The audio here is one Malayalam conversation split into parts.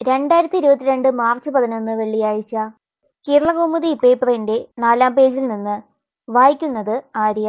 രണ്ടായിരത്തി ഇരുപത്തിരണ്ട് മാർച്ച് പതിനൊന്ന് വെള്ളിയാഴ്ച കേരളകൗമുദി പേപ്പറിന്റെ നാലാം പേജിൽ നിന്ന് വായിക്കുന്നത് ആര്യ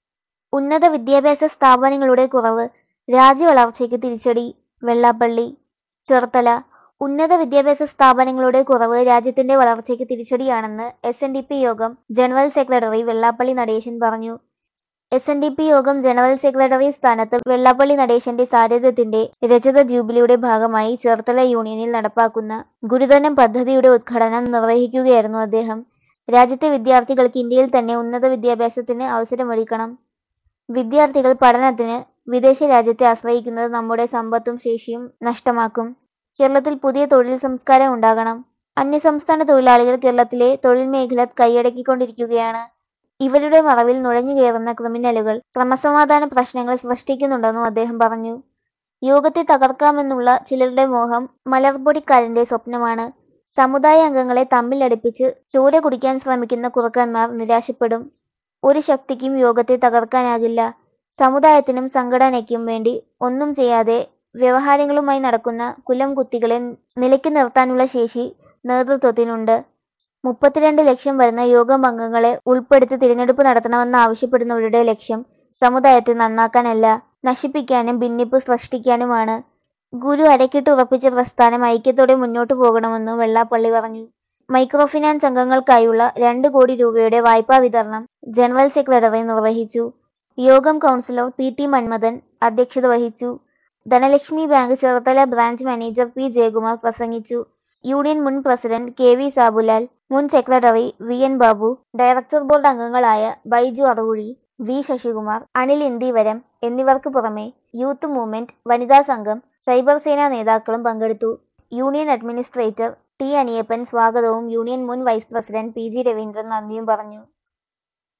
ഉന്നത വിദ്യാഭ്യാസ സ്ഥാപനങ്ങളുടെ കുറവ് രാജ്യവളർച്ചയ്ക്ക് തിരിച്ചടി വെള്ളാപ്പള്ളി ചേർത്തല ഉന്നത വിദ്യാഭ്യാസ സ്ഥാപനങ്ങളുടെ കുറവ് രാജ്യത്തിന്റെ വളർച്ചയ്ക്ക് തിരിച്ചടിയാണെന്ന് എസ് എൻ ഡി പി യോഗം ജനറൽ സെക്രട്ടറി വെള്ളാപ്പള്ളി നടേശൻ പറഞ്ഞു എസ് എൻ ഡി പി യോഗം ജനറൽ സെക്രട്ടറി സ്ഥാനത്ത് വെള്ളാപ്പള്ളി നടേശന്റെ സാരഥ്യത്തിന്റെ രജത ജൂബിലിയുടെ ഭാഗമായി ചേർത്തല യൂണിയനിൽ നടപ്പാക്കുന്ന ഗുരുതരം പദ്ധതിയുടെ ഉദ്ഘാടനം നിർവഹിക്കുകയായിരുന്നു അദ്ദേഹം രാജ്യത്തെ വിദ്യാർത്ഥികൾക്ക് ഇന്ത്യയിൽ തന്നെ ഉന്നത വിദ്യാഭ്യാസത്തിന് അവസരമൊരുക്കണം വിദ്യാർത്ഥികൾ പഠനത്തിന് വിദേശ രാജ്യത്തെ ആശ്രയിക്കുന്നത് നമ്മുടെ സമ്പത്തും ശേഷിയും നഷ്ടമാക്കും കേരളത്തിൽ പുതിയ തൊഴിൽ സംസ്കാരം ഉണ്ടാകണം അന്യസംസ്ഥാന തൊഴിലാളികൾ കേരളത്തിലെ തൊഴിൽ മേഖല കൈയടക്കിക്കൊണ്ടിരിക്കുകയാണ് ഇവരുടെ മറവിൽ നുഴഞ്ഞു കയറുന്ന ക്രിമിനലുകൾ ക്രമസമാധാന പ്രശ്നങ്ങൾ സൃഷ്ടിക്കുന്നുണ്ടെന്നും അദ്ദേഹം പറഞ്ഞു യോഗത്തെ തകർക്കാമെന്നുള്ള ചിലരുടെ മോഹം മലർപ്പൊടിക്കാരന്റെ സ്വപ്നമാണ് സമുദായ അംഗങ്ങളെ തമ്മിലടുപ്പിച്ച് ചോര കുടിക്കാൻ ശ്രമിക്കുന്ന കുറുക്കന്മാർ നിരാശപ്പെടും ഒരു ശക്തിക്കും യോഗത്തെ തകർക്കാനാകില്ല സമുദായത്തിനും സംഘടനയ്ക്കും വേണ്ടി ഒന്നും ചെയ്യാതെ വ്യവഹാരങ്ങളുമായി നടക്കുന്ന കുലം കുത്തികളെ നിലയ്ക്ക് നിർത്താനുള്ള ശേഷി നേതൃത്വത്തിനുണ്ട് മുപ്പത്തിരണ്ട് ലക്ഷം വരുന്ന യോഗം അംഗങ്ങളെ ഉൾപ്പെടുത്തി തിരഞ്ഞെടുപ്പ് നടത്തണമെന്ന് ആവശ്യപ്പെടുന്നവരുടെ ലക്ഷ്യം സമുദായത്തെ നന്നാക്കാനല്ല നശിപ്പിക്കാനും ഭിന്നിപ്പ് സൃഷ്ടിക്കാനുമാണ് ഗുരു അരക്കിട്ട് ഉറപ്പിച്ച പ്രസ്ഥാനം ഐക്യത്തോടെ മുന്നോട്ടു പോകണമെന്നും വെള്ളാപ്പള്ളി പറഞ്ഞു മൈക്രോ ഫിനാൻസ് അംഗങ്ങൾക്കായുള്ള രണ്ട് കോടി രൂപയുടെ വായ്പാ വിതരണം ജനറൽ സെക്രട്ടറി നിർവഹിച്ചു യോഗം കൗൺസിലർ പി ടി മന്മഥൻ അധ്യക്ഷത വഹിച്ചു Dhanalakshmi bank Cherthala branch manager P Jayakumar പ്രസംഗിച്ചു യൂണിയൻ മുൻ പ്രസിഡന്റ് കെ വി സാബുലാൽ മുൻ secretary V N Babu director board അംഗങ്ങളായ ബൈജു അറുകുഴി വി ശശികുമാർ അനിൽ ഇന്ദിവരം എന്നിവർക്ക് പുറമെ യൂത്ത് മൂവ്മെന്റ് വനിതാ സംഘം സൈബർ സേന നേതാക്കളും പങ്കെടുത്തു യൂണിയൻ അഡ്മിനിസ്ട്രേറ്റർ ടി അനിയപ്പൻ സ്വാഗതവും യൂണിയൻ മുൻ vice president P G Raveendran നന്ദിയും പറഞ്ഞു